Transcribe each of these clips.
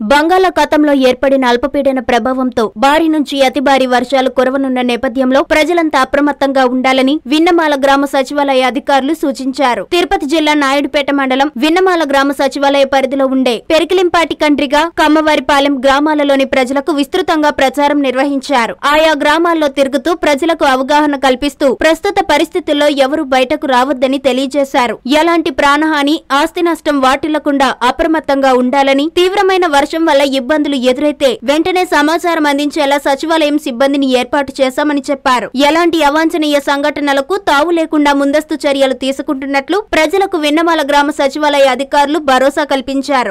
బంగాళాఖాతంలో ఏర్పడిన అల్పపీడన ప్రభావంతో భారీ నుంచి అతి భారీ వర్షాలు కురవనున్న నేపథ్యంలో ప్రజలంతా అప్రమత్తంగా ఉండాలని విన్నమాల గ్రామ సచివాలయ అధికారులు సూచించారు తిరుపతి జిల్లా నాయుడుపేట మండలం విన్నమాల గ్రామ సచివాలయ పరిధిలో ఉండే పెరికిలింపాటి కండ్రిగా కమ్మవారిపాలెం గ్రామాలలోని ప్రజలకు విస్తృతంగా ప్రచారం నిర్వహించారు ఆయా గ్రామాల్లో తిరుగుతూ ప్రజలకు అవగాహన కల్పిస్తూ ప్రస్తుత పరిస్థితుల్లో ఎవరూ బయటకు రావద్దని తెలియజేశారు ఎలాంటి ప్రాణహాని ఆస్తి నష్టం వాటిల్లకుండా అప్రమత్తంగా ఉండాలని తీవ్రమైన వర్షం వల్ల ఇబ్బందులు ఎదురైతే వెంటనే సమాచారం అందించేలా సచివాలయం సిబ్బందిని ఏర్పాటు చేశామని చెప్పారు ఎలాంటి అవాంఛనీయ సంఘటనలకు తావు లేకుండా ముందస్తు చర్యలు తీసుకుంటున్నట్లు ప్రజలకు విన్నమాల గ్రామ సచివాలయ అధికారులు భరోసా కల్పించారు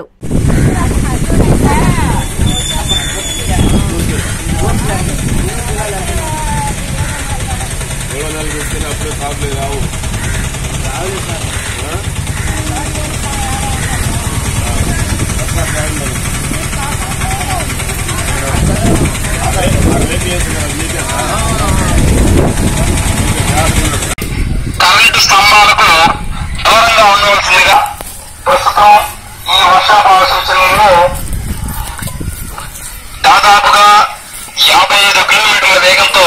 ఏడో నెలలు చూస్తేనే అప్పుడే కాపులే రావు కరెంటు స్తంభాలకు దూరంగా ఉండవలసిందిగా ప్రస్తుతం ఈ వర్షాభావ సూచనల్లో దాదాపుగా యాభై ఐదు కిలోమీటర్ల వేగంతో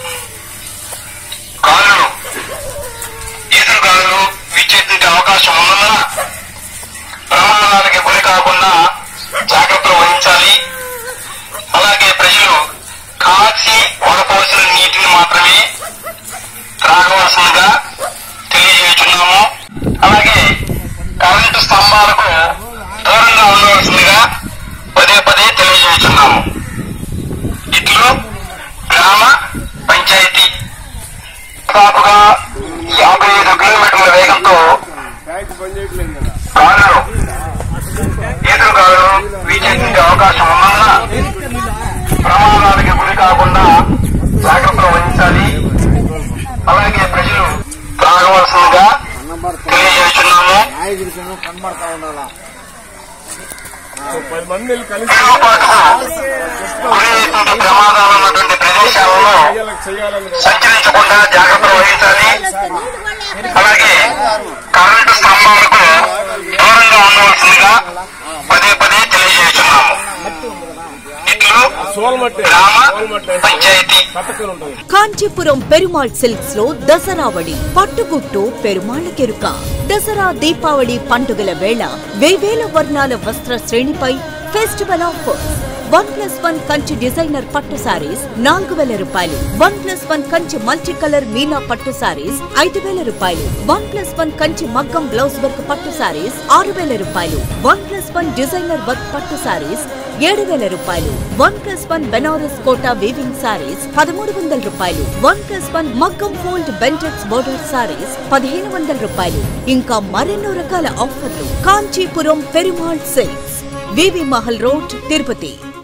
గాలులు ఈదురు గాలులు వీచేటువంటి అవకాశం ఉన్నందున ప్రమాదాలకి గురి కాకుండా జాగ్రత్తలు వహించాలి అలాగే ప్రజలు కాచి వడపోసిన నీటిని మాత్రమే త్రాగవలసిందిగా తెలియజేస్తున్నాము అలాగే కరెంటు స్తంభాలకు దూరంగా ఉండవలసిందిగా పదే పదే తెలియజేస్తున్నాము ఇట్లు గ్రామ పంచాయతీ దాదాపుగా యాభై ఐదు కిలోమీటర్ల వేగంతో ట్యాంక్ పని చేయట్లేదు కదా గాలులు ఈదురు గాలులు వీచేటువంటి అవకాశం ఉన్నందున ప్రమాదాలకి గురి కాకుండా జాగ్రత్తలు వహించాలి అలాగే ప్రజలు తాగవలసిందిగా తెలియజేస్తున్నాము ఓ పది మంది వెళ్ళి కలిసి గురైనటువంటి ప్రమాదాలు ఉన్నటువంటి ప్రదేశాలలో చెయ్యాలని చెయ్యాలని సంచరించకుండా జాగ్రత్తలు వహించాలి అలాగే కరెంటు స్తంభాలకు దూరంగా ఉండవలసిందిగా పదే పదే తెలియజేస్తున్నాము ఇట్లు సోల్మట్టే గ్రామ సోల్మట్టే పంచాయతీ పట్టకలు ఉంటుంది కాంచీపురం పెరుమాళ్ సిల్క్స్ లో దసరావళి పట్టుగుట్టు పెరుమాళ్ కెరుక దసరా దీపావళి పండుగల వేళ వేవేల వర్ణాల వస్త్ర శ్రేణిపై festival offers one plus one Kanchi designer పట్టు సారీస్ నాలుగు వేల రూపాయలు one plus one Kanchi multi colour meena పట్టు సారీస్ ఐదు వేల రూపాయలు వన్ ప్లస్ వన్ కంచి మగ్గం బ్లౌజ్ వర్క్ పట్టు సారీస్ ఆరు వేల రూపాయలు one plus one designer work పట్టు సారీస్ ఏడు వేల రూపాయలు one plus one Benaras Kota weaving sarees పదమూడు వందల రూపాయలు వన్ ప్లస్ వన్ మగ్గం ఫోల్డ్ బెంటెక్స్ బోర్డర్ సారీస్ పదిహేను వందల రూపాయలు ఇంకా మరెన్నో రకాల ఆఫర్లు Kanchipuram Perumal silks VV Mahal road Tirupati